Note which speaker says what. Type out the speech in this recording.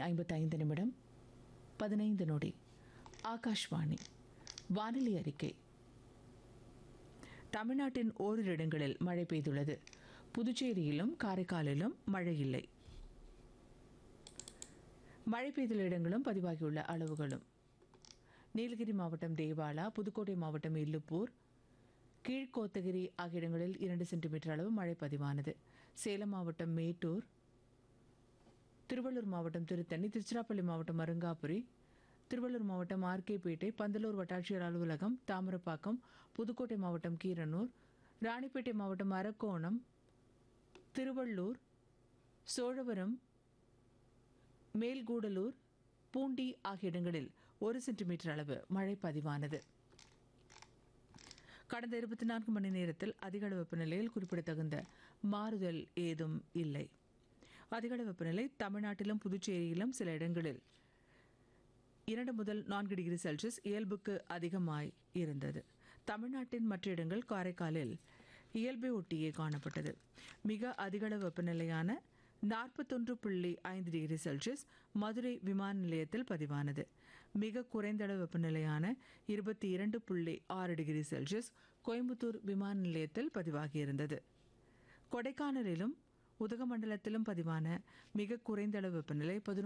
Speaker 1: ஐம்பத்தைந்து நிமிடம் பதினைந்து நொடி ஆகாஷ்வாணி வானிலை அறிக்கை தமிழ்நாட்டின் ஓரிரு இடங்களில் மழை பெய்துள்ளது புதுச்சேரியிலும் காரைக்காலிலும் மழை இல்லை மழை பெய்துள்ள இடங்களும் பதிவாகியுள்ள அளவுகளும் நீலகிரி மாவட்டம் தேவாலா புதுக்கோட்டை மாவட்டம் இல்லுப்பூர் கீழ்கோத்தகிரி ஆகிய இடங்களில் இரண்டு சென்டிமீட்டர் அளவு மழை பதிவானது சேலம் மாவட்டம் மேட்டூர் திருவள்ளூர் மாவட்டம் திருத்தணி திருச்சிராப்பள்ளி மாவட்டம் அருங்காபுரி திருவள்ளூர் மாவட்டம் ஆர்கேபேட்டை பந்தலூர் வட்டாட்சியர் அலுவலகம் தாமிரப்பாக்கம் புதுக்கோட்டை மாவட்டம் கீரனூர் ராணிப்பேட்டை மாவட்டம் அரக்கோணம் திருவள்ளூர் சோழவரம் மேல்கூடலூர் பூண்டி ஆகிய இடங்களில் ஒரு சென்டிமீட்டர் அளவு மழை பதிவானது கடந்த இருபத்தி நான்கு மணி நேரத்தில் அதிகள வெப்பநிலையில் குறிப்பிடத்தகுந்த மாறுதல் ஏதும் இல்லை அதிகள வெப்பநிலை தமிழ்நாட்டிலும் புதுச்சேரியிலும் சில இடங்களில் இரண்டு முதல் நான்கு டிகிரி செல்சியஸ் இயல்புக்கு அதிகமாய் இருந்தது தமிழ்நாட்டின் மற்ற இடங்கள் காரைக்காலில் இயல்பை ஒட்டியே காணப்பட்டது மிக அதிகள வெப்பநிலையான நாற்பத்தொன்று புள்ளி ஐந்து டிகிரி செல்சியஸ் மதுரை விமான நிலையத்தில் பதிவானது மிக குறைந்த அளவு வெப்பநிலையான இருபத்தி இரண்டு புள்ளி ஆறு டிகிரி செல்சியஸ் கோயம்புத்தூர் விமான நிலையத்தில் பதிவாகியிருந்தது கொடைக்கானலிலும் உதகமண்டலத்திலும் பதிவான மிக குறைந்த அளவு வெப்பநிலை பதினொன்று